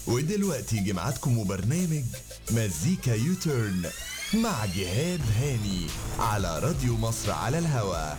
ودلوقتي جمعتكم وبرنامج مزيكا يوتيرن مع جهاد هاني على راديو مصر على الهوا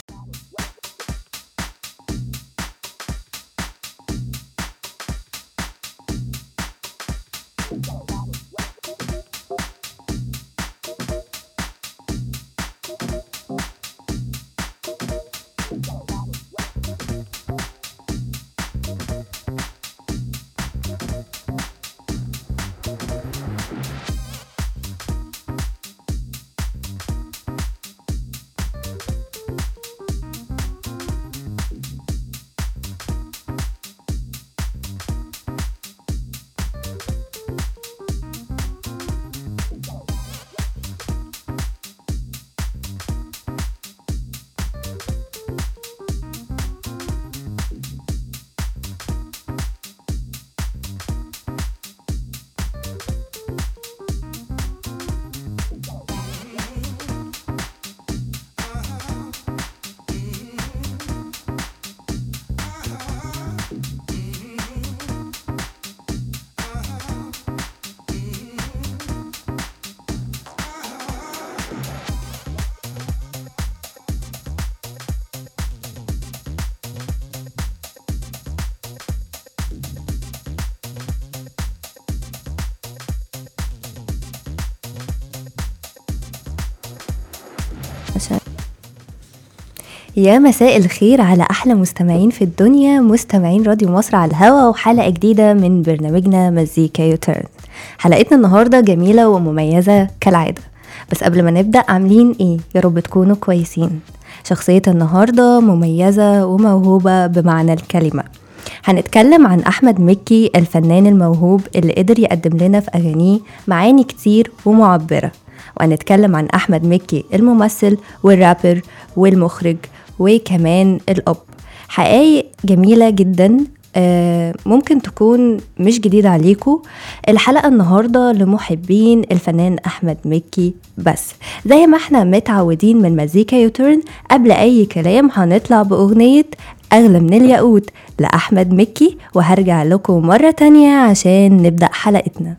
يا مساء الخير على احلى مستمعين في الدنيا مستمعين راديو مصر على الهوا وحلقه جديده من برنامجنا مزيكا يوتيرن حلقتنا النهارده جميله ومميزه كالعاده بس قبل ما نبدا عاملين ايه يا رب تكونوا كويسين شخصيه النهارده مميزه وموهوبه بمعنى الكلمه هنتكلم عن احمد مكي الفنان الموهوب اللي قدر يقدم لنا في اغانيه معاني كتير ومعبره وهنتكلم عن احمد مكي الممثل والرابر والمخرج وكمان الاب حقائق جميله جدا آه، ممكن تكون مش جديدة عليكم الحلقة النهاردة لمحبين الفنان أحمد مكي بس زي ما احنا متعودين من مزيكا يوترن قبل أي كلام هنطلع بأغنية أغلى من الياقوت لأحمد مكي وهرجع لكم مرة تانية عشان نبدأ حلقتنا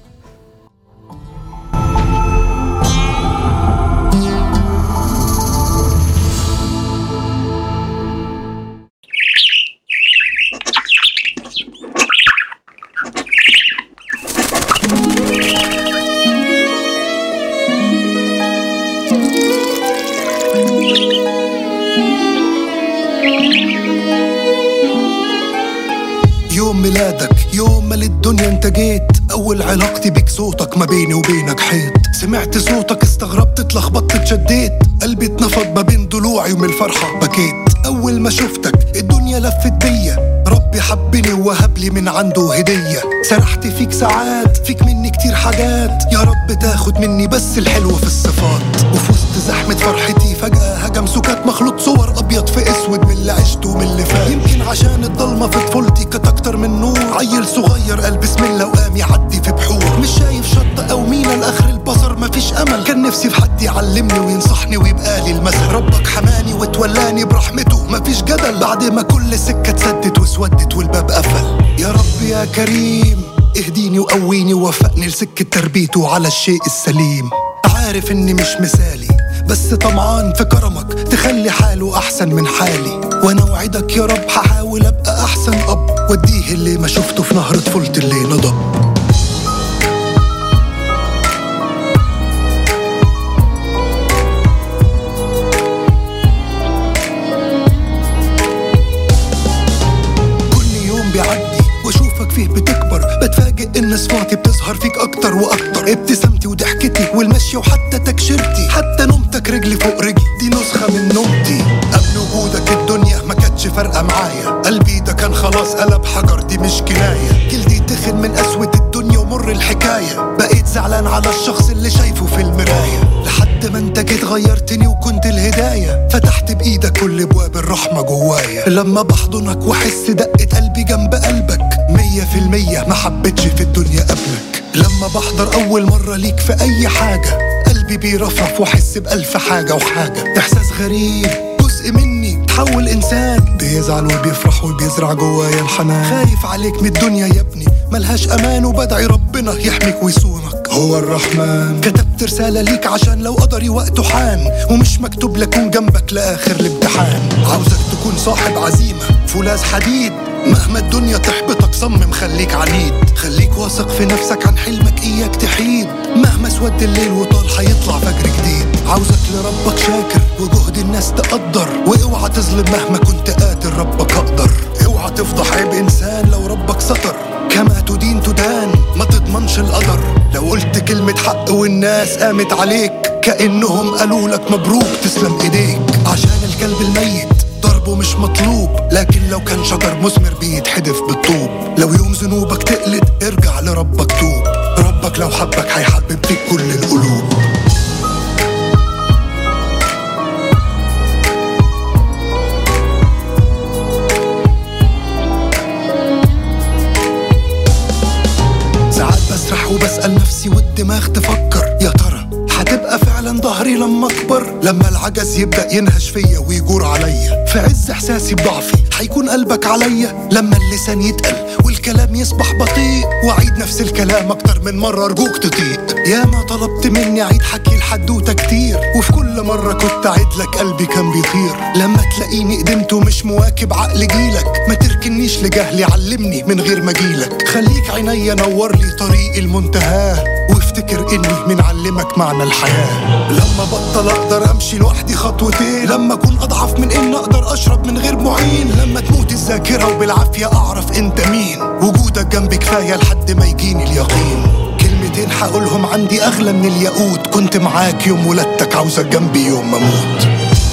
يوم ميلادك يوم ما للدنيا انت جيت اول علاقتي بيك صوتك ما بيني وبينك حيط سمعت صوتك استغربت اتلخبطت اتشديت قلبي اتنفض ما بين ضلوعي ومن الفرحة بكيت اول ما شفتك الدنيا لفت بيا ربي حبني ووهب لي من عنده هدية سرحت فيك ساعات فيك مني كتير حاجات يا رب تاخد مني بس الحلو في الصفات وفي وسط زحمة فرحتي فجأة هجم سكات مخلوط صور أبيض في أسود من اللي عشته ومن اللي فات يمكن عشان الضلمة في طفولتي كانت أكتر من نور عيل صغير قال بسم الله وقام يعدي في بحور مش شايف شط أو مينا لآخر البصر مفيش أمل كان نفسي في حد يعلمني وينصحني ويبقى لي المثل ربك حماني وتولاني برحمته مفيش جدل بعد ما كل سكة اتسدت واسودت والباب قفل يا رب يا كريم اهديني وقويني ووفقني لسكة تربيته على الشيء السليم عارف اني مش مثالي بس طمعان في كرمك تخلي حاله احسن من حالي وانا اوعدك يا رب هحاول ابقى احسن اب واديه اللي ما شفته في نهر طفولتي اللي نضب كل يوم بيعدي واشوفك فيه بتكبر بتفاجئ ان صفاتي بتظهر فيك اكتر واكتر ابتسامتي وضحكتي والمشي وحتى تكشيرتي حتى نومتك رجلي فوق رجلي دي نسخه من نومتي قبل وجودك الدنيا ما كانتش فارقه معايا قلبي ده كان خلاص قلب حجر دي مش كنايه جلدي تخن من قسوه الدنيا ومر الحكايه بقيت زعلان على الشخص اللي شايفه في المرايه لحد ما انت جيت غيرتني وكنت الهدايه فتحت بايدك كل ابواب الرحمه جوايا لما بحضنك واحس دقه قلبي جنب قلبك مية في المية ما حبيتش في الدنيا قبلك لما بحضر أول مرة ليك في أي حاجة قلبي بيرفرف وأحس بألف حاجة وحاجة إحساس غريب جزء مني تحول إنسان بيزعل وبيفرح وبيزرع جوايا الحنان خايف عليك من الدنيا يا ابني ملهاش امان وبدعي ربنا يحميك ويصونك هو الرحمن كتبت رسالة ليك عشان لو قدري وقته حان ومش مكتوب لكون جنبك لاخر الامتحان عاوزك تكون صاحب عزيمة فولاذ حديد مهما الدنيا تحبطك صمم خليك عنيد خليك واثق في نفسك عن حلمك اياك تحيد مهما سود الليل وطال حيطلع فجر جديد عاوزك لربك شاكر وجهد الناس تقدر واوعى تظلم مهما كنت قادر ربك اقدر اوعى تفضح عيب انسان لو ربك ستر كما تدين تدان ما تضمنش القدر لو قلت كلمة حق والناس قامت عليك كأنهم قالوا لك مبروك تسلم ايديك عشان الكلب الميت ضربه مش مطلوب لكن لو كان شجر مثمر بيتحدف بالطوب لو يوم ذنوبك تقلد ارجع لربك توب ربك لو حبك هيحبب فيك كل القلوب ساعات بسرح وبسأل نفسي والدماغ تفكر يا ترى هتبقى فعلا ظهري لما اكبر لما العجز يبدا ينهش فيا ويجور عليا في عز احساسي بضعفي هيكون قلبك عليا لما اللسان يتقل والكلام يصبح بطيء واعيد نفس الكلام اكتر من مره ارجوك تطيق يا ما طلبت مني اعيد حكي الحدوته كتير وفي كل مره كنت اعيد لك قلبي كان بيطير لما تلاقيني قدمت ومش مواكب عقل جيلك ما تركنيش لجهلي علمني من غير ما جيلك خليك عينيا نور لي طريق المنتهى وافتكر اني من علمك معنى الحياة لما بطل اقدر امشي لوحدي خطوتين لما اكون اضعف من ان اقدر اشرب من غير معين لما تموت الذاكرة وبالعافية اعرف انت مين وجودك جنبي كفاية لحد ما يجيني اليقين كلمتين هقولهم عندي اغلى من الياقوت كنت معاك يوم ولادتك عاوزك جنبي يوم ما اموت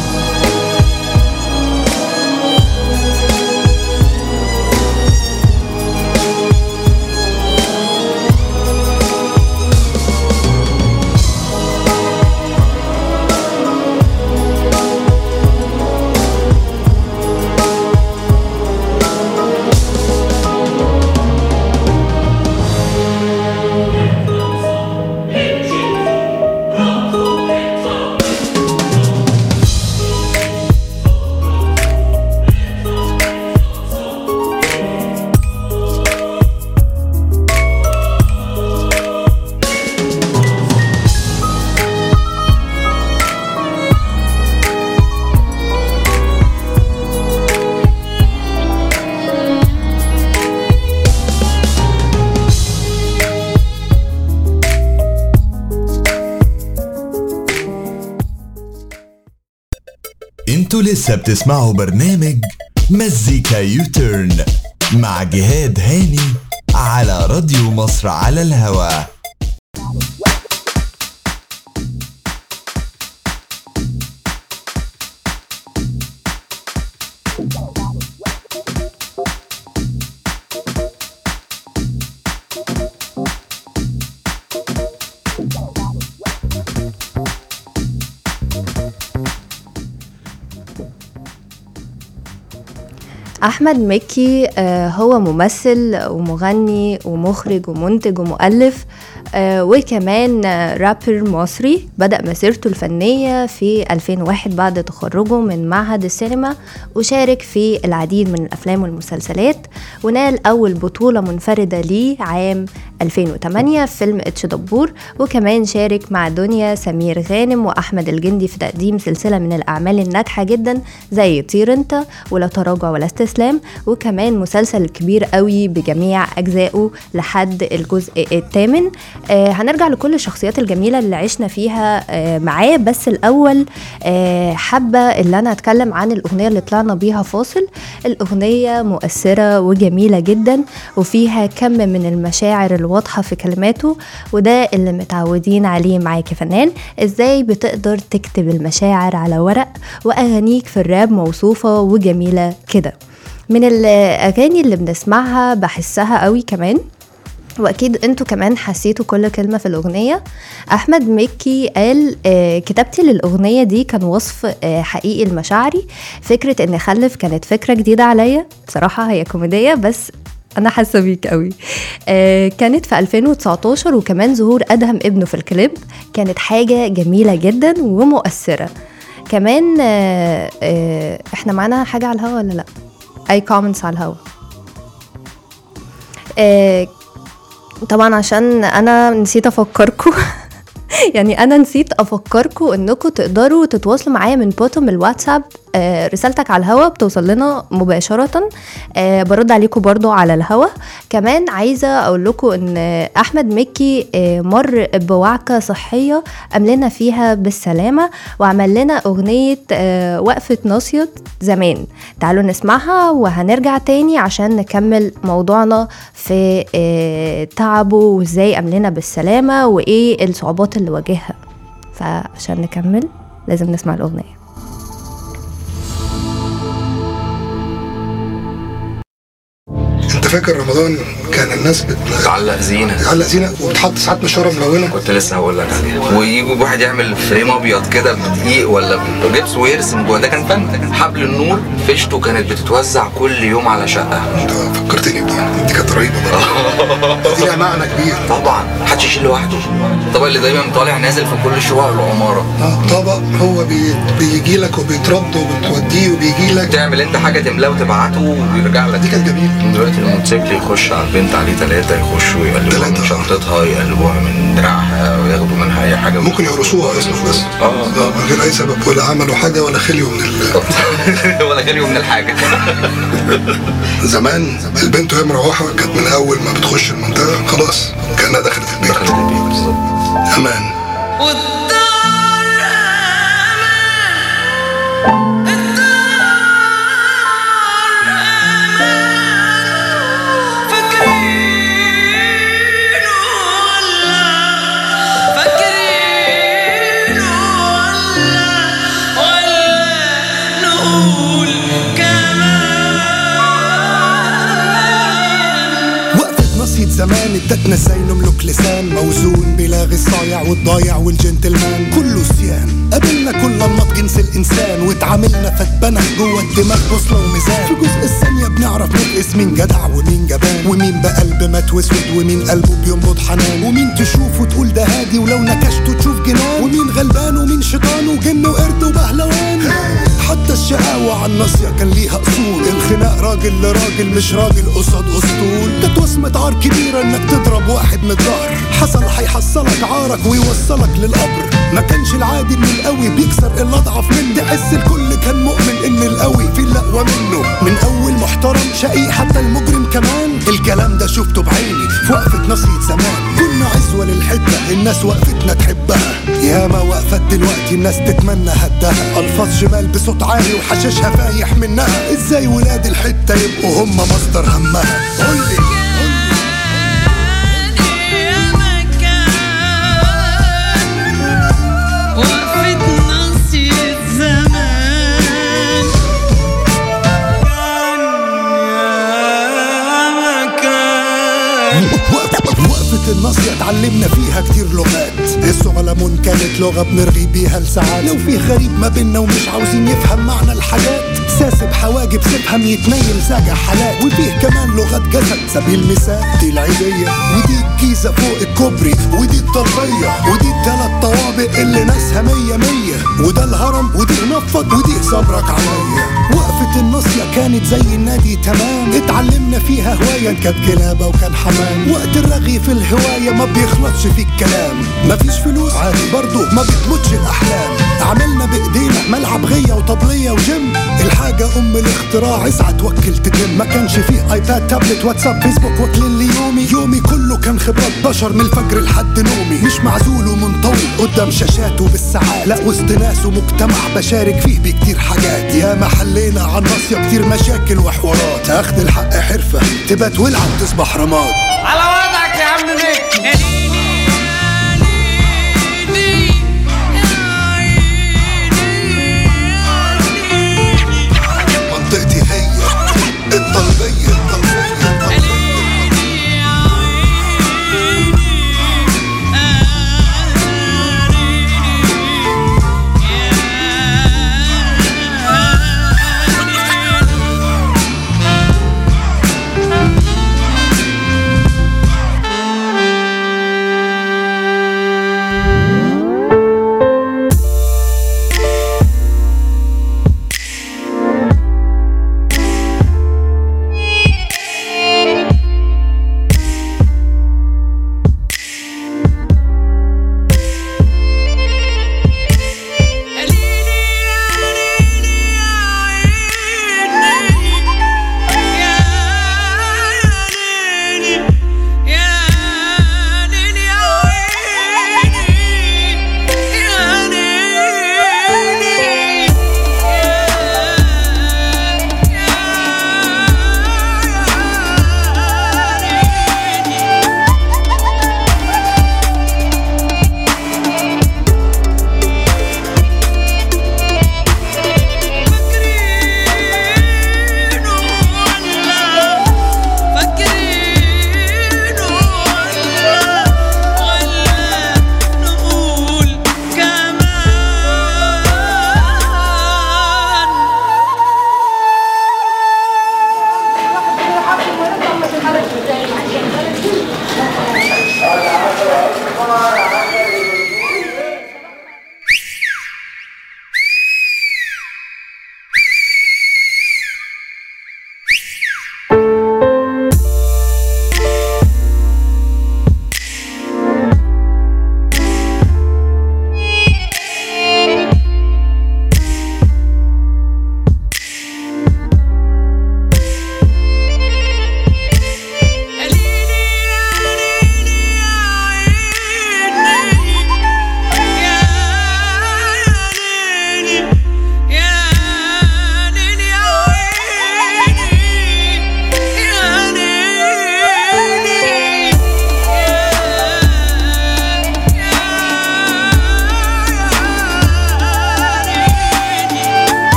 انتوا لسه بتسمعوا برنامج مزيكا يوترن مع جهاد هاني على راديو مصر على الهوا احمد مكي آه، هو ممثل ومغني ومخرج ومنتج ومؤلف آه، وكمان آه، رابر مصري بدأ مسيرته الفنية في 2001 بعد تخرجه من معهد السينما وشارك في العديد من الأفلام والمسلسلات ونال أول بطولة منفردة ليه عام 2008 في فيلم اتش دبور وكمان شارك مع دنيا سمير غانم وأحمد الجندي في تقديم سلسلة من الأعمال الناجحة جدا زي طير انت ولا تراجع ولا استسلام وكمان مسلسل كبير قوي بجميع أجزائه لحد الجزء الثامن آه هنرجع لكل الشخصيات الجميلة اللي عشنا فيها آه معاه بس الأول آه حابة اللي أنا أتكلم عن الأغنية اللي طلعنا بيها فاصل الأغنية مؤثرة وجميلة جدا وفيها كم من المشاعر الواضحة في كلماته وده اللي متعودين عليه معاه كفنان ازاي بتقدر تكتب المشاعر على ورق وأغانيك في الراب موصوفة وجميلة كده من الأغاني اللي بنسمعها بحسها قوي كمان واكيد انتوا كمان حسيتوا كل كلمه في الاغنيه احمد مكي قال آه كتابتي للاغنيه دي كان وصف آه حقيقي لمشاعري فكره ان اخلف كانت فكره جديده عليا بصراحه هي كوميديه بس انا حاسه بيك قوي آه كانت في 2019 وكمان ظهور ادهم ابنه في الكليب كانت حاجه جميله جدا ومؤثره كمان آه آه احنا معانا حاجه على الهوا ولا لا اي كومنتس على الهوا آه طبعا عشان انا نسيت افكركم يعني انا نسيت افكركم انكم تقدروا تتواصلوا معايا من بوتوم الواتساب آه، رسالتك على الهوا بتوصل لنا مباشرة آه، برد عليكم برضو على الهوا كمان عايزة اقول لكم ان احمد مكي آه، مر بوعكة صحية قام لنا فيها بالسلامة وعمل لنا اغنية آه، وقفة ناصية زمان تعالوا نسمعها وهنرجع تاني عشان نكمل موضوعنا في آه، تعبه وازاي قام لنا بالسلامة وايه الصعوبات اللي واجهها فعشان نكمل لازم نسمع الاغنية انت فاكر رمضان كان الناس تعلق زينه بتعلق زينه وبتحط ساعات مشوره ملونه كنت لسه هقول لك عليها ويجوا واحد يعمل فريم ابيض كده بدقيق ولا بجبس ويرسم جوه ده كان فن حبل النور فيشته كانت بتتوزع كل يوم على شقه انت فكرتني بدي دي كانت رهيبه برضه دي لها معنى كبير طبعا محدش يشيل لوحده الطبق اللي دايما طالع نازل في كل شقق العماره اه طبق هو بي بيجي لك وبيترد وبتوديه وبيجي لك تعمل انت حاجه تملاه وتبعته ويرجع لك دي كانت جميله دلوقتي الموتوسيكل يخش على البنت عليه ثلاثة يخشوا يقلبوها من تلاتة. شنطتها يقلبوها من دراعها وياخدوا منها أي حاجة ممكن يقرصوها اصلا بس اه اه من غير اي سبب ولا عملوا حاجه ولا خليوا من ال... ولا غيره من الحاجة زمان البنت وهي مروحه كانت من اول ما بتخش المنطقه خلاص كانها دخلت البيت دخلت البيت بالظبط امان والدار أمان الدار أمان فاكرين ولا فاكرين ولا ولا نقول كمان وقفة نصية زمان ادتنا ازاي نملك لسان موزون بلاغي الصايع والضايع والجنتلمان كله سيان قابلنا كل انماط جنس الانسان واتعاملنا فاتبنى جوه الدماغ بوصله وميزان في جزء الثانيه بنعرف نقيس مين جدع ومين جبان ومين بقلب مات واسود ومين قلبه بينبض حنان ومين تشوفه تقول ده هادي ولو نكشته تشوف جنان ومين غلبان ومين شيطان وجن وقرد وبهلوان حتى الشقاوة على الناصية كان ليها أصول الخناق راجل لراجل مش راجل قصاد أسطول كانت وصمة عار كبيرة إنك تضرب واحد من الظهر حصل هيحصلك عارك ويوصلك للقبر ما كانش العادي إن القوي بيكسر اللي أضعف منه تحس الكل كان مؤمن إن القوي في الأقوى منه من أول محترم شقي حتى المجرم كمان الكلام ده شفته بعيني في وقفة نصية زمان كنا عزوة للحتة الناس وقفتنا تحبها ياما وقفت دلوقتي الناس تتمنى هدها ألفاظ شمال بصوت عالي وحشاشها فايح منها ازاي ولاد الحتة يبقوا هم مصدر همها قولي يا مكان وقفة نصية زمان يا مكان وقفة وقفة الناصية اتعلمنا فيها كتير لغات الصغلمون كانت لغة بنرغي بيها لساعات لو في غريب ما بينا ومش عاوزين يفهم معنى الحاجات ساسب حواجب سيبهم يتنيل ساجع حالات وفيه كمان لغات جسد سبيل المثال دي العيدية ودي الجيزة فوق الكوبري ودي الطلبية ودي التلات طوابق اللي ناسها مية مية وده الهرم ودي نفض ودي صبرك عليا وقفة الناصية كانت زي النادي تمام اتعلمنا فيها هواية إن كانت كلابة وكان حمام وقت الرغي في الهواية ما بيخلصش في الكلام مفيش فلوس عادي برضو ما بتموتش الأحلام عملنا بإيدينا ملعب غية وطبلية وجيم الحاجة أم الاختراع اسعى توكل تتم ما كانش فيه ايباد تابلت واتساب فيسبوك واكلين لي يومي يومي كله كان خبرات بشر من الفجر لحد نومي مش معزول ومنطوي قدام شاشاته بالساعات لا وسط ناس ومجتمع بشارك فيه بكتير حاجات يا ما حلينا عن ناصية كتير مشاكل وحوارات اخد الحق حرفة تبات ولعب تصبح رماد على وضعك يا عم ميك يا ليلي يا ليلي يا عيني يا ليلي منطقتي هي الطلبية الطلبية يا ليلي يا عيني يا ليلي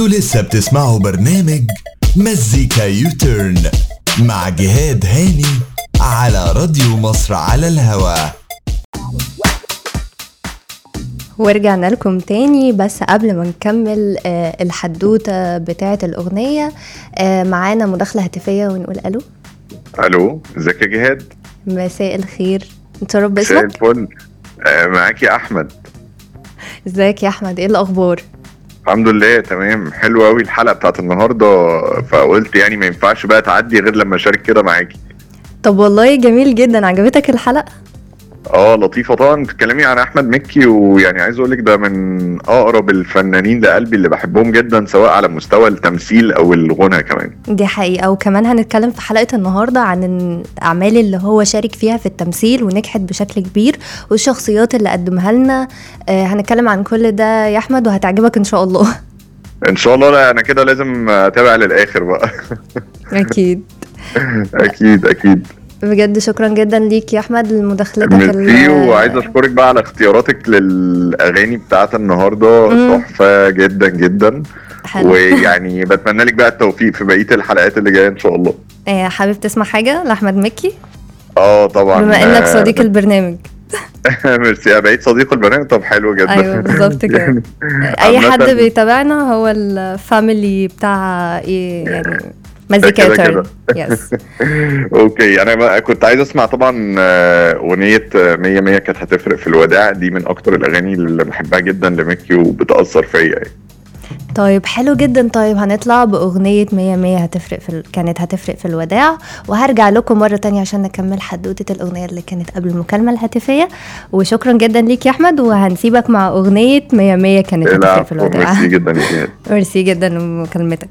انتوا لسه بتسمعوا برنامج مزيكا يوترن مع جهاد هاني على راديو مصر على الهوا ورجعنا لكم تاني بس قبل ما نكمل آه، الحدوتة بتاعة الأغنية آه، معانا مداخلة هاتفية ونقول ألو الو ازيك يا جهاد مساء الخير نتشرف مساء باسمك الفل آه، معاكي احمد ازيك يا أحمد ايه الأخبار الحمد لله تمام حلوه قوي الحلقه بتاعت النهارده فقلت يعني ما ينفعش بقى تعدي غير لما اشارك كده معاكي طب والله جميل جدا عجبتك الحلقة اه لطيفه طبعا بتتكلمي عن احمد مكي ويعني عايز اقول لك ده من اقرب الفنانين لقلبي اللي بحبهم جدا سواء على مستوى التمثيل او الغنى كمان دي حقيقة وكمان هنتكلم في حلقة النهاردة عن الأعمال اللي هو شارك فيها في التمثيل ونجحت بشكل كبير والشخصيات اللي قدمها لنا آه، هنتكلم عن كل ده يا أحمد وهتعجبك إن شاء الله ان شاء الله لا انا كده لازم اتابع للاخر بقى أكيد اكيد اكيد بجد شكرا جدا ليك يا أحمد لمداخلتك ميرسي ال- وعايز اشكرك بقى على اختياراتك للاغاني بتاعت النهارده مم. تحفه جدا جدا حلو ويعني بتمنى لك بقى التوفيق في بقيه الحلقات اللي جايه ان شاء الله آه، حابب تسمع حاجة لأحمد مكي اه طبعا بما إنك آه، صديق البرنامج ميرسي بقيت صديق البرنامج طب حلو جدا أيوه بالظبط كده يعني أي حد عامةً- بيتابعنا هو الفاميلي بتاع إيه يعني مزيكا كده يوترن كده. يس اوكي انا بقى كنت عايز اسمع طبعا آه، اغنيه آه، مية مية كانت هتفرق في الوداع دي من اكتر الاغاني اللي بحبها جدا لميكي وبتاثر فيا يعني طيب حلو جدا طيب هنطلع بأغنية مية مية هتفرق في ال... كانت هتفرق في الوداع وهرجع لكم مرة تانية عشان نكمل حدوتة الأغنية اللي كانت قبل المكالمة الهاتفية وشكرا جدا ليك يا أحمد وهنسيبك مع أغنية مية مية كانت هتفرق في العفو الوداع ميرسي جدا يا جهاد ميرسي جدا لمكالمتك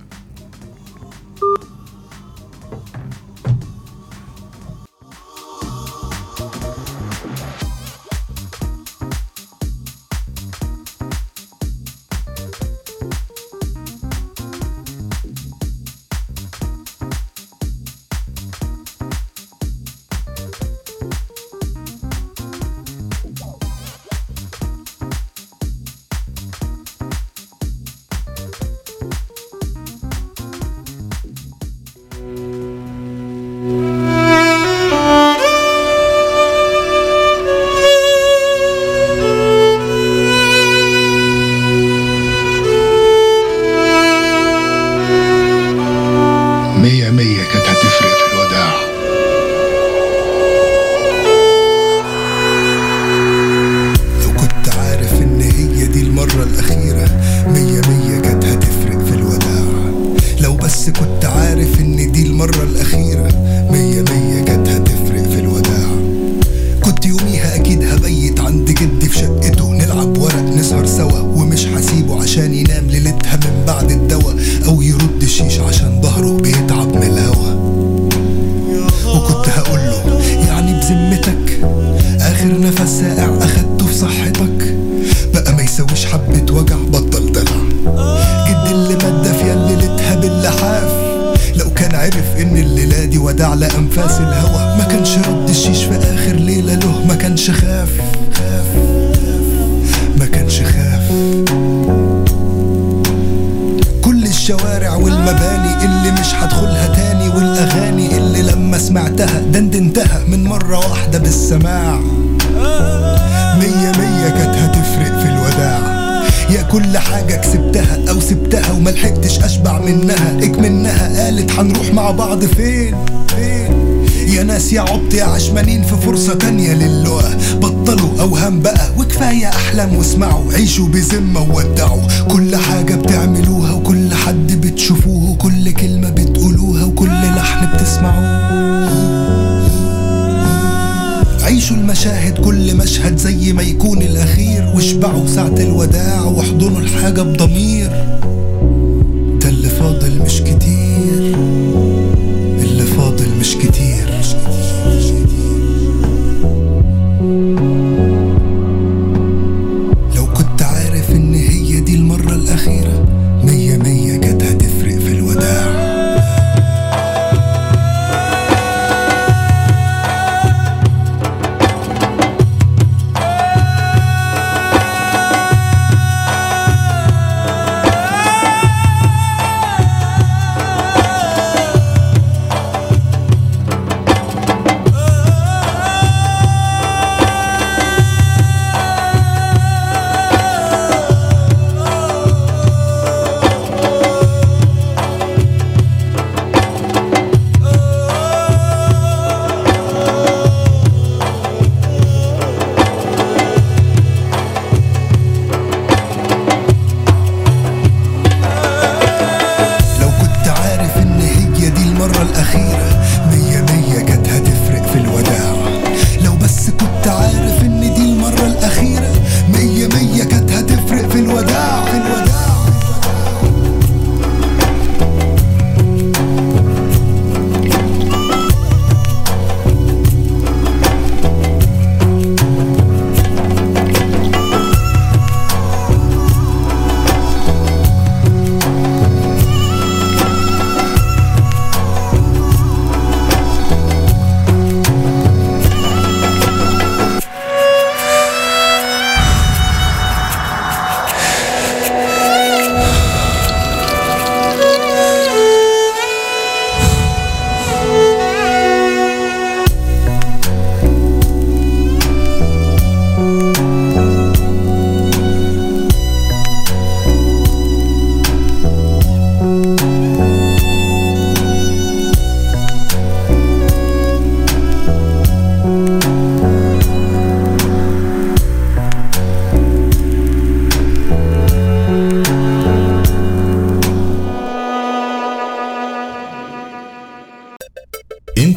مية مية كانت هتفرق في الوداع لو كنت عارف ان هي دي المرة الأخيرة مية مية كانت هتفرق في الوداع لو بس كنت عارف ان دي المرة الأخيرة مية مية كانت هتفرق في الوداع كنت يوميها أكيد هبيت عند جدي في شقته نلعب ورق نسهر سوا ومش هسيبه عشان ينام ليلتها من بعد الدواء أو يرد شيش عشان ظهره بيتعب من الهوا وكنت هقوله يعني بذمتك اخر نفس ساقع اخدته في صحتك بقى ما يسويش حبة وجع بطل دلع جد اللي مات دافية ليلتها باللحاف لو كان عرف ان الليلة دي وداع لانفاس الهوى ما كانش رد الشيش في اخر ليلة له ما كانش خاف خاف ما كانش خاف كل الشوارع والمباني اللي مش هدخلها تاني والاغاني اللي لما سمعتها دندنتها من مرة واحدة بالسماع مية مية كانت هتفرق في الوداع يا كل حاجة كسبتها أو سبتها وملحقتش أشبع منها اكمنها قالت هنروح مع بعض فين فين يا ناس يا عبط يا عشمانين في فرصة تانية للقى بطلوا أوهام بقى وكفاية أحلام واسمعوا عيشوا بذمة وودعوا كل حاجة بتعملوها وكل حد بتشوفوه وكل كلمة بتقولوها وكل لحن بتسمعوه عيشوا المشاهد كل مشهد زي ما يكون الأخير واشبعوا ساعة الوداع واحضنوا الحاجة بضمير ده اللي فاضل مش كتير اللي فاضل مش كتير لو كنت عارف إن هي دي المرة الأخيرة مية مية كانت هتفرق في الوداع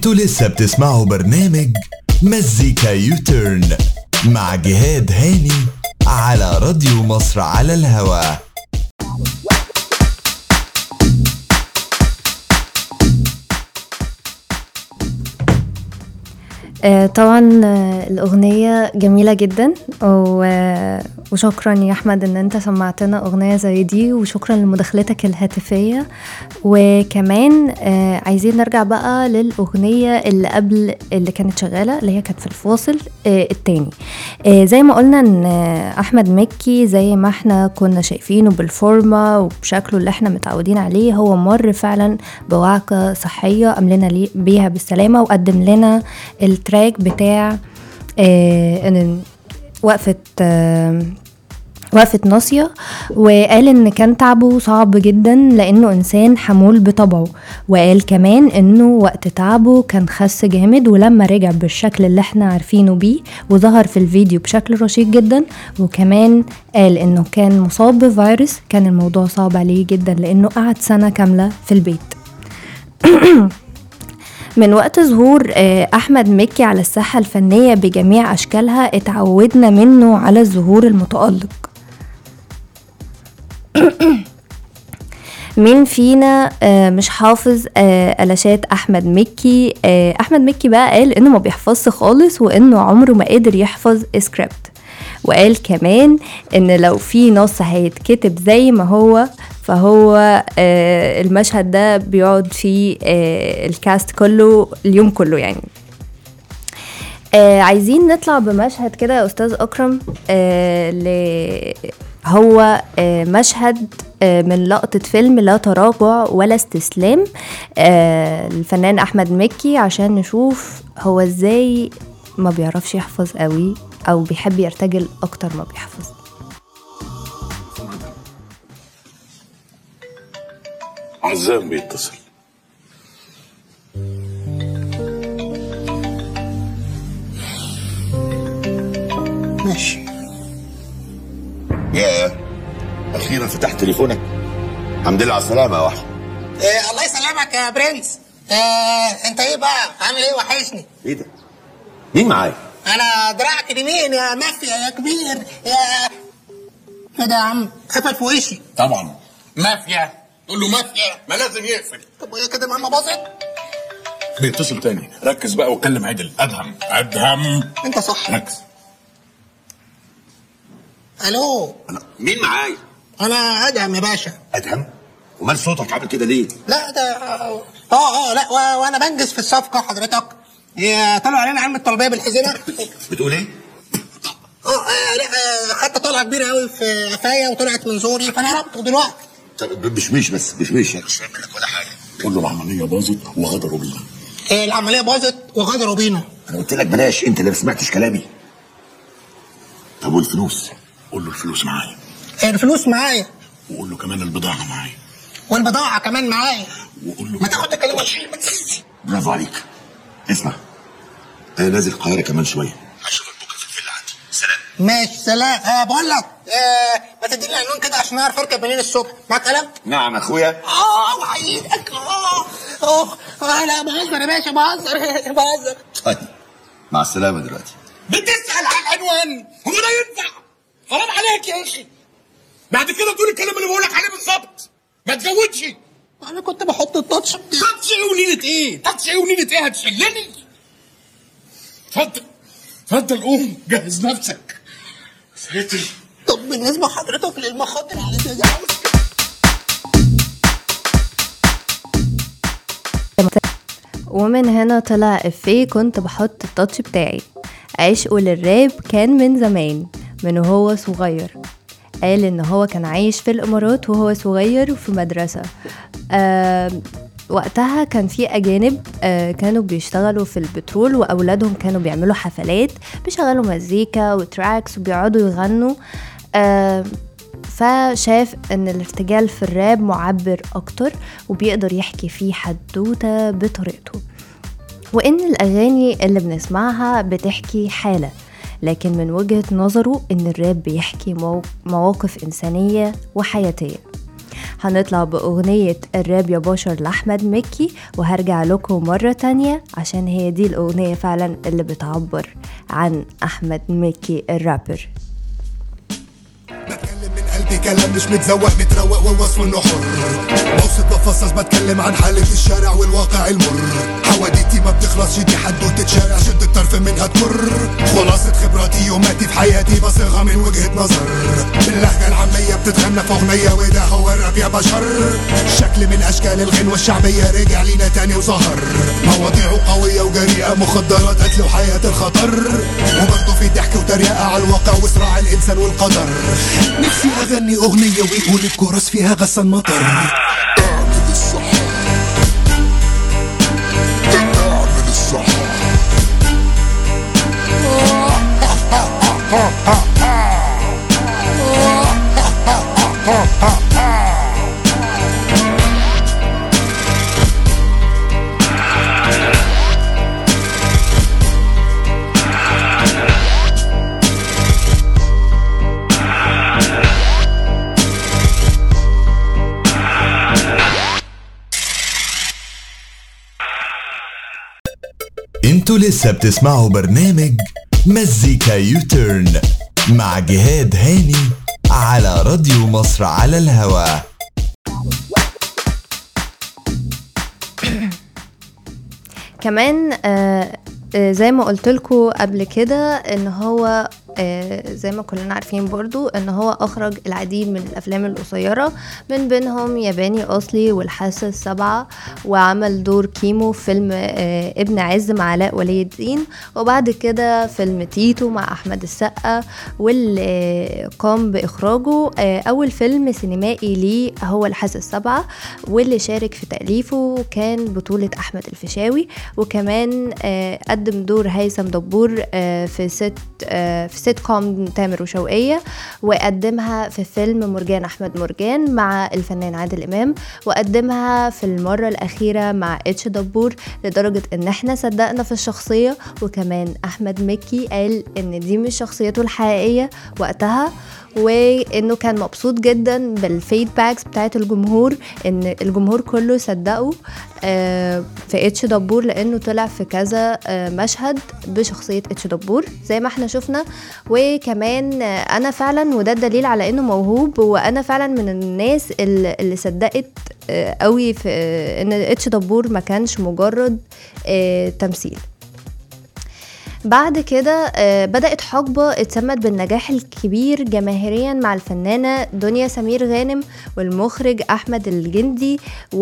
انتوا لسه بتسمعوا برنامج مزيكا يوتيرن مع جهاد هاني على راديو مصر على الهوا آه، طبعا آه، الأغنية جميلة جدا و- وشكرا يا أحمد إن أنت سمعتنا أغنية زي دي وشكرا لمداخلتك الهاتفية وكمان آه، عايزين نرجع بقى للأغنية اللي قبل اللي كانت شغالة اللي هي كانت في الفاصل آه، التاني آه، زي ما قلنا إن آه، أحمد مكي زي ما احنا كنا شايفينه بالفورمة وبشكله اللي احنا متعودين عليه هو مر فعلا بوعكة صحية قام لنا لي- بيها بالسلامة وقدم لنا التراك بتاع آه، إن وقفة آه، وقفة ناصية وقال ان كان تعبه صعب جدا لانه انسان حمول بطبعه وقال كمان انه وقت تعبه كان خس جامد ولما رجع بالشكل اللي احنا عارفينه بيه وظهر في الفيديو بشكل رشيق جدا وكمان قال انه كان مصاب بفيروس كان الموضوع صعب عليه جدا لانه قعد سنة كاملة في البيت من وقت ظهور آه، احمد مكي على الساحه الفنيه بجميع اشكالها اتعودنا منه على الظهور المتالق مين فينا آه، مش حافظ آه، قلاشات احمد مكي آه، احمد مكي بقى قال انه ما بيحفظش خالص وانه عمره ما قدر يحفظ سكريبت وقال كمان ان لو في نص هيتكتب زي ما هو فهو آه، المشهد ده بيقعد فيه آه، الكاست كله اليوم كله يعني آه عايزين نطلع بمشهد كده يا استاذ اكرم آه ل... هو آه مشهد آه من لقطة فيلم لا تراجع ولا استسلام آه الفنان احمد مكي عشان نشوف هو ازاي ما بيعرفش يحفظ قوي او بيحب يرتجل اكتر ما بيحفظ عزام بيتصل ماشي ياه اخيرا فتحت تليفونك الحمد لله على السلامه يا وحش إيه الله يسلمك يا برنس إيه انت ايه بقى عامل ايه وحشني ايه ده مين معايا انا دراعك اليمين يا مافيا يا كبير يا ايه ده يا عم قفل في وشي طبعا مافيا تقول له مافيا ما لازم يقفل طب وايه كده ماما باظت بيتصل تاني ركز بقى واتكلم عدل ادهم ادهم انت صح ركز الو أنا- مين معايا انا ادهم يا باشا ادهم ومال صوتك عامل كده ليه لا ده اه اه لا و- وانا بنجز في الصفقه حضرتك إيه، طلعوا علينا علم الطلبيه بالحزينه بتقول ايه اه آه، لا آه، خدت طلعه كبيره قوي في قفايا وطلعت من زوري فانا ربطه دلوقتي طب بشويش بس بشويش مش فاهم لك ولا حاجه قول له العمليه باظت وغدروا بينا إيه، العمليه باظت وغدروا بينا انا قلت لك بلاش انت اللي ما سمعتش كلامي طب والفلوس قول له الفلوس معايا إيه، الفلوس معايا وقول له كمان البضاعه معايا والبضاعه كمان معايا وقول له ما تاخد الكلام وتشيل برافو عليك اسمع انا نازل القاهره كمان شويه هشوفك بكره في الفيلا عندي سلام ماشي سلام آه بقول لك آه ما تديني عنوان كده عشان اعرف اركب منين الصبح معاك قلم؟ نعم اخويا اه اوعى ايدك اه اه آه، لا بهزر يا باشا بهزر بهزر طيب مع السلامه دلوقتي بتسال على العنوان هو ده ينفع حرام عليك يا اخي بعد كده تقول الكلام اللي بقول لك عليه بالظبط ما تزودش انا كنت بحط التاتش بتاعي تاتش ايه ونيلة ايه؟ تاتش ايه ونيلة ايه هتشلني؟ اتفضل اتفضل قوم جهز نفسك ساتر طب بالنسبه لحضرتك للمخاطر اللي زي دي ومن هنا طلع افيه كنت بحط التاتش بتاعي عشقه للراب كان من زمان من وهو صغير قال ان هو كان عايش في الامارات وهو صغير وفي مدرسة آه وقتها كان في اجانب آه كانوا بيشتغلوا في البترول واولادهم كانوا بيعملوا حفلات بيشغلوا مزيكا وتراكس وبيقعدوا يغنوا آه فشاف ان الارتجال في الراب معبر اكتر وبيقدر يحكي فيه حدوته بطريقته وان الاغاني اللي بنسمعها بتحكي حاله لكن من وجهة نظره ان الراب بيحكي مو- مواقف انسانية وحياتية هنطلع بأغنية الراب يا بشر لأحمد مكي وهرجع لكم مرة تانية عشان هي دي الأغنية فعلا اللي بتعبر عن أحمد مكي الرابر بتكلم من قلبي كلام مش متزوق متروق ووصف انه حر موصف بفصص بتكلم عن حالة الشارع والواقع المر حواديتي ما بتخلصش دي حدوتة شارع شد الطرف منها تمر خلاصة خبراتي يوماتي في حياتي بصيغها من وجهة نظر باللهجة العامية بتتغنى في اغنية وده هو الراب يا بشر شكل من اشكال الغنوة الشعبية رجع لينا تاني وظهر مواضيعه قوية وجريئة مخدرات قتل وحياة الخطر وبرضه في ضحك وتريقة على الواقع وصراع الانسان والقدر نفسي اغني اغنية ويقول الكورس فيها غسان مطر اعمل الصح اعمل الصح انتوا لسه بتسمعوا برنامج مزيكا يوترن مع جهاد هاني على راديو مصر على الهوا كمان آه آه، زي ما قلت لكم قبل كده ان هو آه، زي ما كلنا عارفين برضو ان هو اخرج العديد من الافلام القصيره من بينهم ياباني اصلي والحاسه السبعه وعمل دور كيمو في فيلم آه، ابن عز مع علاء ولي الدين وبعد كده فيلم تيتو مع احمد السقا واللي آه، قام باخراجه آه، اول فيلم سينمائي ليه هو الحاسه السبعه واللي شارك في تاليفه كان بطوله احمد الفيشاوي وكمان آه، قدم دور هيثم دبور آه، في ست آه، في سيت كوم تامر وشوقية وقدمها في فيلم مرجان أحمد مرجان مع الفنان عادل إمام وقدمها في المرة الأخيرة مع اتش دبور لدرجة إن احنا صدقنا في الشخصية وكمان أحمد مكي قال إن دي مش شخصيته الحقيقية وقتها وانه كان مبسوط جدا بالفيدباكس بتاعت الجمهور ان الجمهور كله صدقه آه، في اتش دبور لانه طلع في كذا آه، مشهد بشخصيه اتش دبور زي ما احنا شفنا وكمان آه، انا فعلا وده الدليل على انه موهوب وانا فعلا من الناس اللي اللي صدقت آه، قوي في آه، ان اتش دبور ما كانش مجرد آه، تمثيل بعد كده آه، بدأت حقبة اتسمت بالنجاح الكبير جماهيريا مع الفنانة دنيا سمير غانم والمخرج أحمد الجندي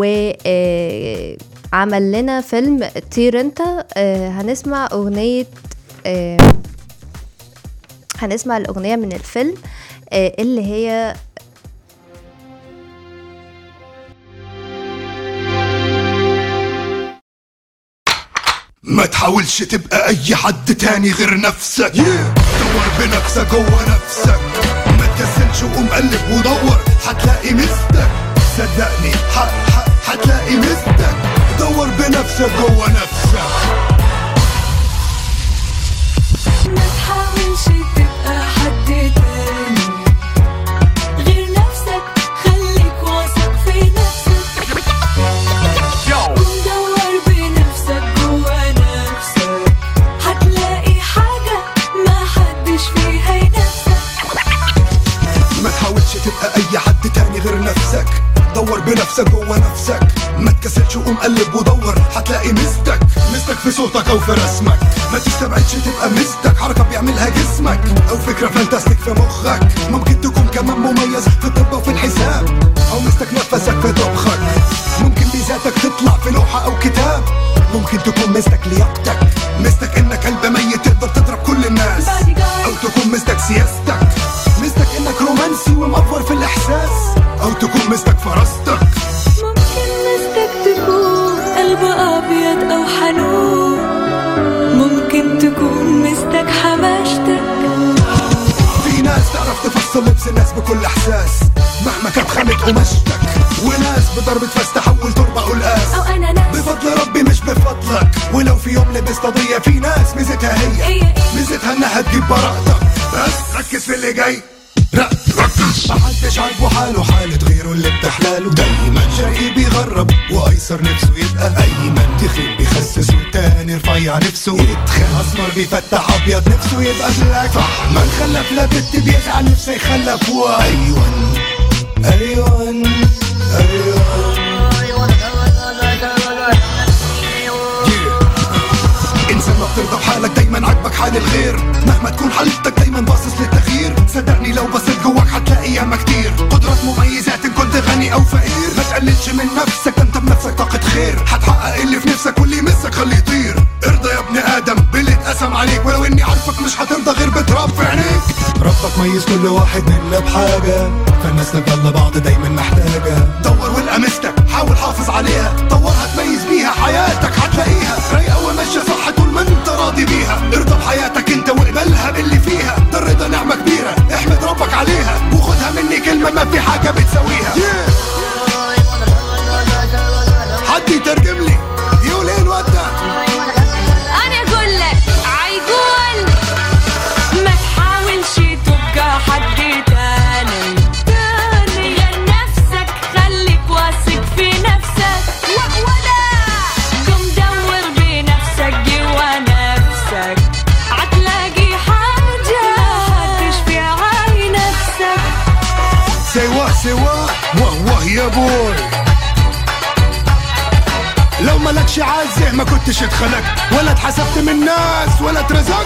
وعمل لنا فيلم طير انت آه، هنسمع أغنية آه، هنسمع الأغنية من الفيلم آه، اللي هي ما تحاولش تبقى اي حد تاني غير نفسك دور بنفسك جوه نفسك ما تكسلش وقوم قلب ودور هتلاقي مستك صدقني ح- ح- هتلاقي مستك دور بنفسك جوه نفسك ما تحاولش تبقى حد تاني غير نفسك خليك واثق في نفسك ودور بنفسك جوا نفسك هتلاقي حاجة ما حدش فيها ينافسك ما تحاولش تبقى اي حد تاني غير نفسك دور بنفسك جوه نفسك ما تكسلش وقوم قلب ودور هتلاقي مستك مستك في صوتك او في رسمك ما تستبعدش تبقى مستك حركه بيعملها جسمك او فكره فانتاستيك في مخك ممكن تكون كمان مميز في الطب وفي الحساب او مستك نفسك في طبخك ممكن ميزاتك تطلع في لوحه او كتاب ممكن تكون مستك لياقتك مستك انك قلب ميت تقدر تضرب كل الناس او تكون مستك سياستك مستك انك رومانسي ومأفور في الاحساس او تكون مستك فراستك ممكن مستك تكون قلب أبيض أو حنون ممكن تكون مستك حماشتك في ناس تعرف تفصل لبس الناس بكل احساس مهما كانت خامة قماشتك وناس بضربة فاس تحول تربة قلقاس أو أنا ناس بفضل ربي مش بفضلك ولو في يوم لبست قضية في ناس ميزتها هي هي إيه؟ ميزتها انها تجيب براءتك بس ركز في اللي جاي محدش عاجبه حاله حالة غيره اللي بتحلاله دايما شقي بيغرب وايسر نفسه يبقى ايمن تخين بيخسس والتاني رفيع نفسه يتخن اسمر بيفتح ابيض نفسه يبقى بلاك من خلف لا بنت بيزعل نفسه يخلف وايون ايون ايون انسان ما بترضى بحالك دايما عاجبك حال الغير مهما تكون حالتك دايما باصص للتغيير صدقني لو بصيت جواك هتلاقي ياما كتير قدرات مميزات ان كنت غني او فقير ما تقللش من نفسك ده انت بنفسك طاقة خير هتحقق اللي في نفسك واللي يمسك خليه يطير ارضى يا ابن ادم باللي اتقسم عليك ولو اني عارفك مش هترضى غير بتراب في عينيك ربك ميز كل واحد منا بحاجة فالناس تفضل بعض دايما محتاجة دور والقى مستك حاول حافظ عليها طورها تميز بيها حياتك هتلاقيها رايقة وماشية صح طول ما انت راضي بيها ارضى بحياتك انت واقبلها باللي فيها ده الرضا نعمة كبيرة احمد ربك عليها وخدها مني كلمة ما في حاجة بتساويها حد يترجم لي يقول ايه الواد ده انا اقول لك عيقول ما تحاولش تبقى حد تاني تاني يا نفسك خليك واثق في نفسك ولا قم دور بنفسك جوا نفسك هتلاقي حاجة هتشفي عاي نفسك سوا سوا واه واه يا بوي لو ملكش عزه ما كنتش اتخلقت ولا اتحسبت من الناس ولا اترزقت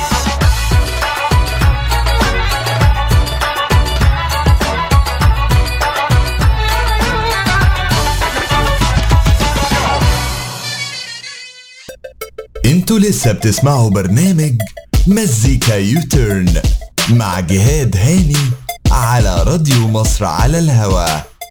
انتوا لسه بتسمعوا برنامج مزيكا يوترن مع جهاد هاني على راديو مصر على الهوا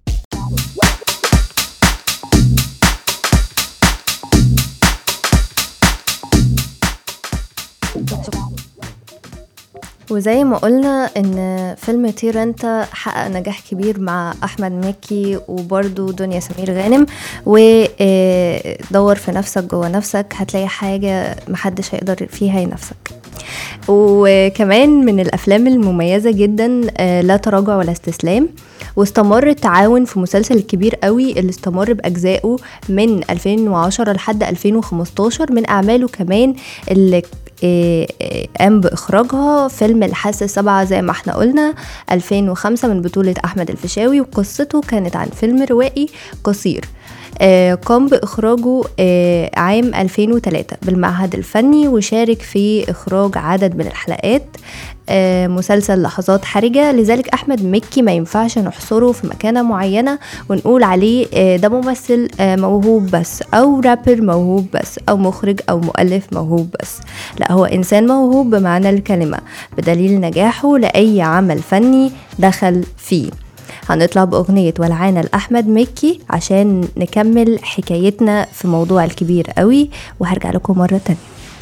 وزي ما قلنا ان فيلم طير انت حقق نجاح كبير مع احمد مكي وبرده دنيا سمير غانم ودور في نفسك جوه نفسك هتلاقي حاجة محدش هيقدر فيها ينافسك وكمان من الافلام المميزه جدا آه، لا تراجع ولا استسلام واستمر التعاون في مسلسل الكبير قوي اللي استمر باجزائه من 2010 لحد 2015 من اعماله كمان اللي آه، آه، قام باخراجها فيلم الحاسه السبعه زي ما احنا قلنا 2005 من بطوله احمد الفيشاوي وقصته كانت عن فيلم روائي قصير آه، قام بإخراجه آه، عام 2003 بالمعهد الفني وشارك في إخراج عدد من الحلقات آه، مسلسل لحظات حرجة لذلك أحمد مكي ما ينفعش نحصره في مكانة معينة ونقول عليه آه، ده ممثل آه، موهوب بس أو رابر موهوب بس أو مخرج أو مؤلف موهوب بس لا هو إنسان موهوب بمعنى الكلمة بدليل نجاحه لأي عمل فني دخل فيه هنطلع بأغنية ولعانة لأحمد مكي عشان نكمل حكايتنا في موضوع الكبير قوي وهرجع لكم مرة تانية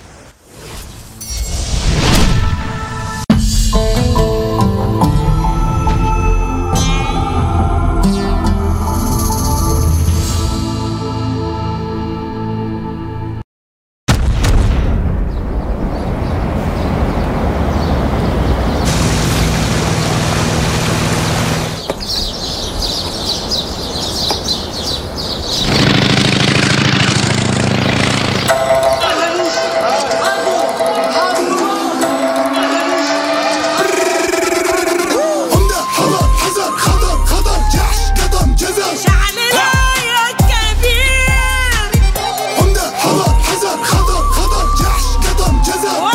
عمدة حضر حذر خضر خضر جحش قدم جزر عمدة حضر حذر خضر خضر جحش قدم جزر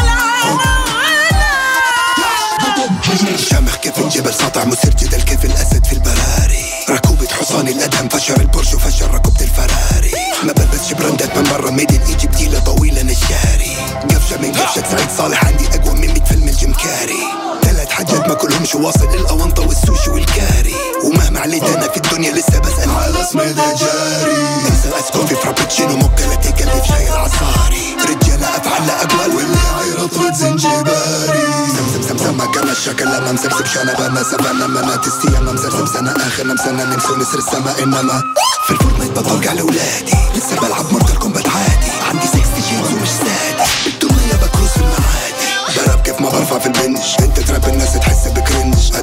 شامخ كيف الجبل ساطع مثير جدل كيف الاسد في البراري ركوبة حصان الادهم فشر البرج وفشر ركوبة الفراري ما بلبسش براندات من برا ميدل ايجيبتي طويلة نشاري قفشة من قفشة سعيد صالح عندي اقوى من 100 فيلم الجيم كاري ثلاث حاجات ما كلهمش واصل الاونطة والسوشي والكاري ومهما عليت انا في الدنيا لسه بسأل على اسمي ده جاري انسى اسكوفي فرابتشينو موكا لاتيه قلبي في شاي العصاري رجالة افعال لا اقوال واللي عيرط رد زنجباري سمسم سمسم ما كان الشكل لما مسبسب شانا بنا سبانا منا تستي انا مسرسب سنة اخر نمسنا نمسو نسر السما انما في الفورتنايت بطلق على اولادي لسه بلعب مورتال كومبات عادي عندي 60 جيمز ومش سادي بالدنيا بكروس في المعادي براب كيف ما برفع في البنش انت تراب الناس تحس بكرنج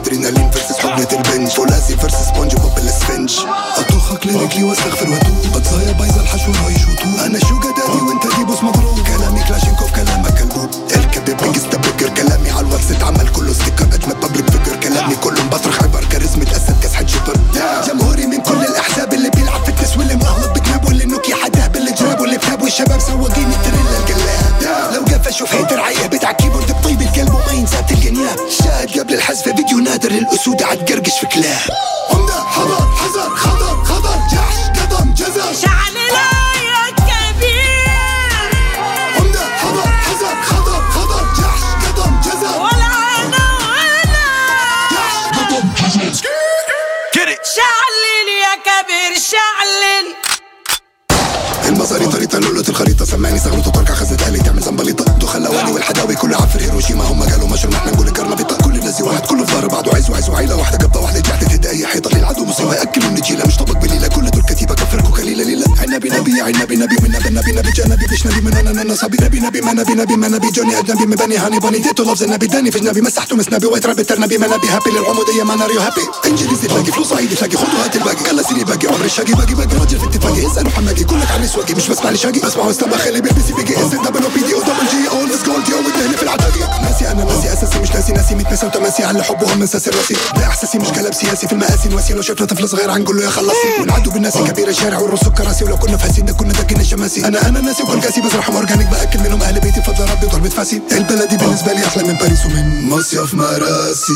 ادرينالين فيرسس حقنة البنج فولاذي فيرسس سبونج بوب الاسفنج اطخك لرجلي واستغفر واتوب بتصايا بايظه الحشو رايش وطوب انا شوجا دادي وانت دي بوس مضروب كلامي كلاشينكوف كلامك كلبوب الكذب بيجست بكر كلامي على الواتس اتعمل كله ستيكر اجمد بابليك فيجر كلامي كله مبطرخ عبر كاريزمة اسد كسحة شبر جمهوري من كل الاحزاب اللي بيلعب فتنس واللي مغلط بكناب واللي نوكي حداه بالجراب واللي بتاب والشباب سواقين التريلا القلاب لو قفش شوف هيدر عيه بتاع كيبورد بطيب القلب وما ينسى الجنياب شاهد قبل الحذف فيديو نادر للاسود عاد قرقش في كلاب عمدة حضر حذر خضر خضر جحش قدم جزر شعل يا كبير عمدة حضر حذر خضر خضر جحش قدم جزر ولا انا ولا قدم جزر شعلل يا كبير شعلل المصاري طريقة لولة الخريطة سمعني زغلطة تركع خزة آلي تعمل زنبليطة دخل لواني والحداوي كله عفر هيروشيما هم قالوا مشروع احنا نقول الكرنبيطة كل الناس واحد كله في ظهر بعض وعايز وعايز وعيلة واحدة قبضة واحدة تحت تهدى أي حيطة للعدو مصيبة يأكل النجيلة مش طبق بليلة كل دول كتيبة كفركوا كليلة ليلة عنبي نبي يا عنبي نبي من نبي نبي نبي جنبي بيش نبي من انا انا صبي نبي نبي ما نبي نبي ما نبي جوني اجنبي من بني هاني بني ديتو لفظ النبي داني في جنبي مسحته مسنبي وايت رابي ترنبي ما نبي هابي للعمودية ما ناريو هابي انجليزي تلاقي فلوس صعيدي تلاقي خطوات الباقي قال سيري باقي عمري الشاقي باقي باقي راجل في اتفاقي اسألوا حماقي كلك عن سواقي مش بسمع لي شاقي بسمع واستمع خلي بيلبسي بيجي اس دبل او بي دي او دبل جي اول از جولد يوم الدهن في العتاقي ناسي انا ناسي اساسي مش ناسي ناسي متنسى وتماسي على حبهم من ساسي راسي ده احساسي مش كلام سياسي في المآسي نواسي لو شفنا طفل صغير هنقول له يا خلصي ونعدوا بالناس كبير الشارع والرص كراسي ولو كنا فاسين ده كنا داكن الشماسي انا انا ناسي وكل قاسي بزرع اورجانيك باكل منهم اهل بيتي فضل ربي ضربة فاسي البلدي بالنسبه لي احلى من باريس ومن مصيف مراسي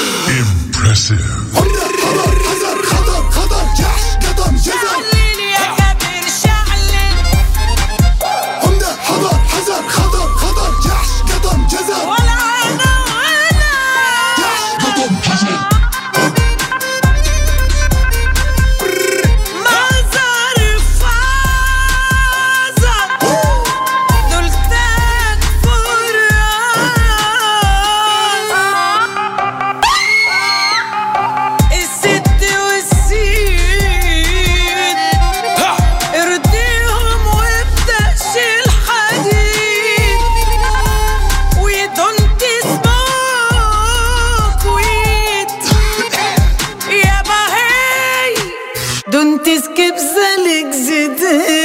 عمدة حضر حذر خطر خطر جحش قدم جزر شعلل يا كبير شعلل عمدة حضر حذر خطر خطر جحش قدم جزر ولا انا ولا جحش قدم جزر مزار فازر دول فراس الست والسين ارضيهم وابدأش الحديد ودونت سموك ويد يا بهي دونت سكيب زلك زدي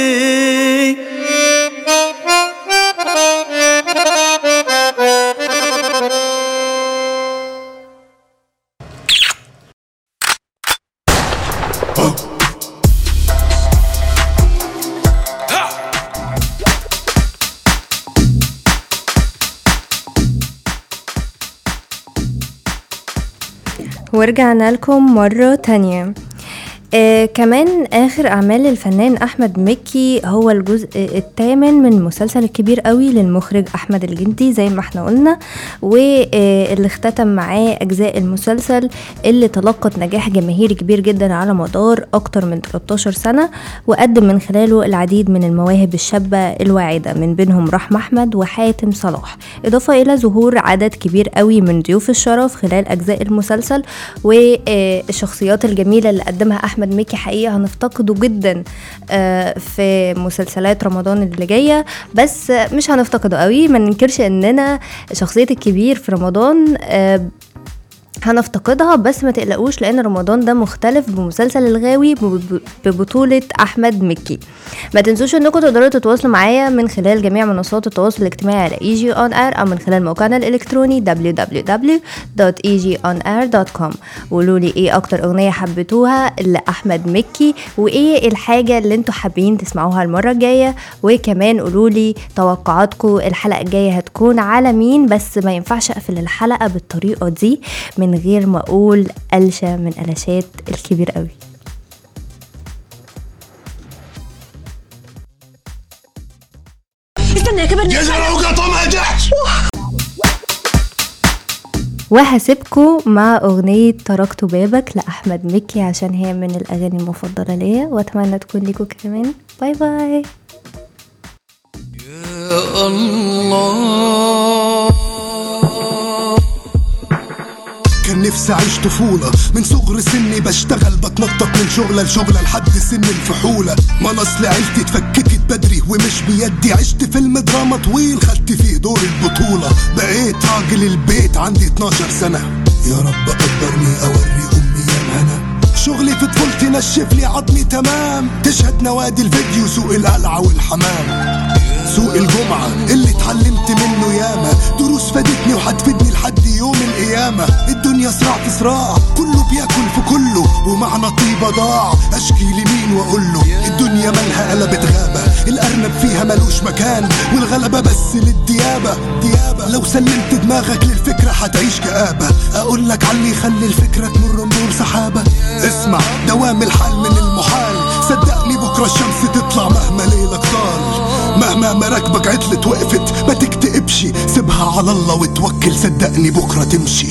ورجعنا لكم مرة تانية آه كمان آخر أعمال الفنان أحمد مكي هو الجزء الثامن من مسلسل الكبير قوي للمخرج أحمد الجندي زي ما احنا قلنا واللي اختتم معاه أجزاء المسلسل اللي تلقت نجاح جماهيري كبير جدا على مدار أكتر من 13 سنة وقدم من خلاله العديد من المواهب الشابة الواعدة من بينهم رحمة أحمد وحاتم صلاح إضافة إلى ظهور عدد كبير قوي من ضيوف الشرف خلال أجزاء المسلسل والشخصيات الجميلة اللي قدمها أحمد مكي حقيقة هنفتقده جدا آه، في مسلسلات رمضان اللي جاية بس مش هنفتقده قوي ما ننكرش إننا شخصية الكبير في رمضان آه، هنفتقدها بس ما تقلقوش لان رمضان ده مختلف بمسلسل الغاوي بب- ببطولة احمد مكي ما تنسوش انكم تقدروا تتواصلوا معايا من خلال جميع منصات التواصل الاجتماعي على اي جي اون اير او من خلال موقعنا الالكتروني www.egionair.com وقولوا لي ايه اكتر اغنية حبيتوها لاحمد مكي وايه الحاجة اللي انتوا حابين تسمعوها المرة الجاية وكمان قولوا لي توقعاتكم الحلقة الجاية هتكون على مين بس ما ينفعش اقفل الحلقة بالطريقة دي من غير ما اقول قلشة من قلشات الكبير قوي استنى يا كبر جزر وقطمها جحش وهسيبكم مع أغنية تركت بابك لأحمد مكي عشان هي من الأغاني المفضلة ليا وأتمنى تكون ليكوا كمان باي باي يا الله كان نفسي اعيش طفولة من صغر سني بشتغل بتنطط من شغلة لشغلة لحد سن الفحولة ما أنا اصل عيلتي اتفككت بدري ومش بيدي عشت فيلم دراما طويل خدت فيه دور البطولة بقيت راجل البيت عندي 12 سنة يا رب قدرني اوري امي يا هنا شغلي في طفولتي نشف لي عظمي تمام تشهد نوادي الفيديو سوق القلعة والحمام سوق الجمعة اللي اتعلمت منه ياما دروس فادتني وهتفيدني لحد يوم القيامة الدنيا صراع في صراع كله بياكل في كله ومعنى طيبة ضاع اشكي لمين واقول له الدنيا مالها قلبت غابة الارنب فيها ملوش مكان والغلبة بس للديابة ديابة لو سلمت دماغك للفكرة هتعيش كآبة اقول لك علي يخلي الفكرة تمر مرور سحابة اسمع دوام الحال من المحال صدقني بكرة الشمس تطلع مهما ليلك طال مهما مراكبك عطلت وقفت ما تكتئبش سيبها على الله وتوكل صدقني بكرة تمشي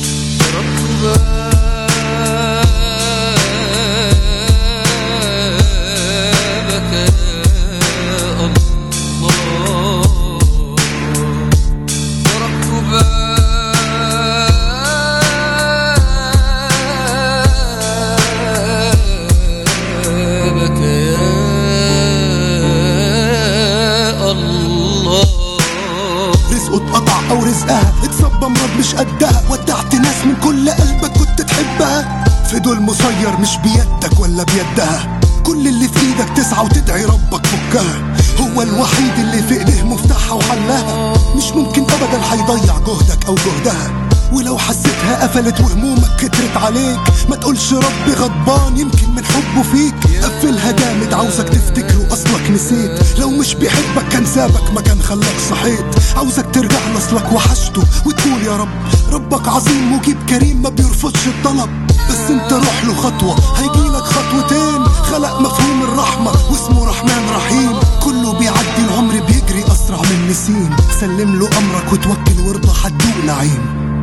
رزقه اتقطع او رزقها اتصب مرض مش قدها ودعت ناس من كل قلبك كنت تحبها في دول مسير مش بيدك ولا بيدها كل اللي في ايدك تسعى وتدعي ربك فكها هو الوحيد اللي في ايديه مفتاحها وحلها مش ممكن ابدا هيضيع جهدك او جهدها ولو حسيتها قفلت وهمومك كترت عليك ما تقولش ربي غضبان يمكن من حبه فيك قفلها جامد عاوزك تفتكره اصلك نسيت لو مش بيحبك كان سابك ما كان خلاك صحيت عاوزك ترجع لاصلك وحشته وتقول يا رب ربك عظيم مجيب كريم ما بيرفضش الطلب بس انت روح له خطوة هيجيلك خطوتين خلق مفهوم الرحمة واسمه رحمن رحيم كله بيعدي العمر بيجري اسرع من نسيم سلم له امرك وتوكل وارضى هتدوق نعيم